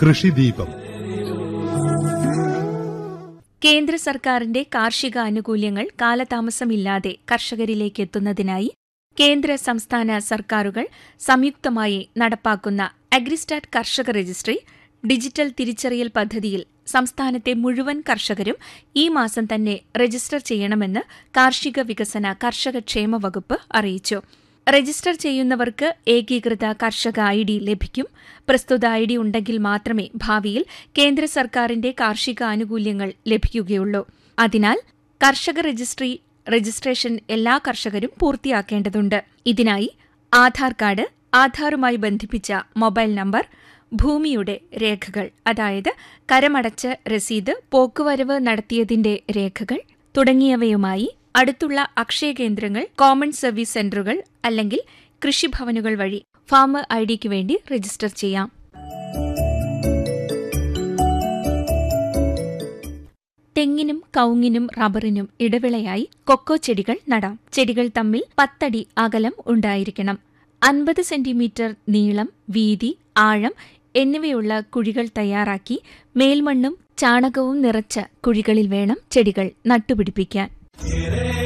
കൃഷിദീപം കേന്ദ്ര സർക്കാരിന്റെ കാർഷിക ആനുകൂല്യങ്ങൾ കാലതാമസമില്ലാതെ കർഷകരിലേക്ക് എത്തുന്നതിനായി കേന്ദ്ര സംസ്ഥാന സർക്കാരുകൾ സംയുക്തമായി നടപ്പാക്കുന്ന അഗ്രിസ്റ്റാറ്റ് കർഷക രജിസ്ട്രി ഡിജിറ്റൽ തിരിച്ചറിയൽ പദ്ധതിയിൽ സംസ്ഥാനത്തെ മുഴുവൻ കർഷകരും ഈ മാസം തന്നെ രജിസ്റ്റർ ചെയ്യണമെന്ന് കാർഷിക വികസന കർഷക ക്ഷേമ വകുപ്പ് അറിയിച്ചു രജിസ്റ്റർ ചെയ്യുന്നവർക്ക് ഏകീകൃത കർഷക ഐ ഡി ലഭിക്കും പ്രസ്തുത ഐ ഡി ഉണ്ടെങ്കിൽ മാത്രമേ ഭാവിയിൽ കേന്ദ്ര സർക്കാരിന്റെ കാർഷിക ആനുകൂല്യങ്ങൾ ലഭിക്കുകയുള്ളൂ അതിനാൽ കർഷക രജിസ്ട്രി രജിസ്ട്രേഷൻ എല്ലാ കർഷകരും പൂർത്തിയാക്കേണ്ടതുണ്ട് ഇതിനായി ആധാർ കാർഡ് ആധാറുമായി ബന്ധിപ്പിച്ച മൊബൈൽ നമ്പർ ഭൂമിയുടെ രേഖകൾ അതായത് കരമടച്ച രസീത് പോക്കുവരവ് നടത്തിയതിന്റെ രേഖകൾ തുടങ്ങിയവയുമായി അടുത്തുള്ള അക്ഷയ കേന്ദ്രങ്ങൾ കോമൺ സർവീസ് സെന്ററുകൾ അല്ലെങ്കിൽ കൃഷിഭവനുകൾ വഴി ഫാമർ ഐ ഡിക്ക് വേണ്ടി രജിസ്റ്റർ ചെയ്യാം തെങ്ങിനും കവുങ്ങിനും റബ്ബറിനും ഇടവിളയായി കൊക്കോ ചെടികൾ നടാം ചെടികൾ തമ്മിൽ പത്തടി അകലം ഉണ്ടായിരിക്കണം അൻപത് സെന്റിമീറ്റർ നീളം വീതി ആഴം എന്നിവയുള്ള കുഴികൾ തയ്യാറാക്കി മേൽമണ്ണും ചാണകവും നിറച്ച കുഴികളിൽ വേണം ചെടികൾ നട്ടുപിടിപ്പിക്കാൻ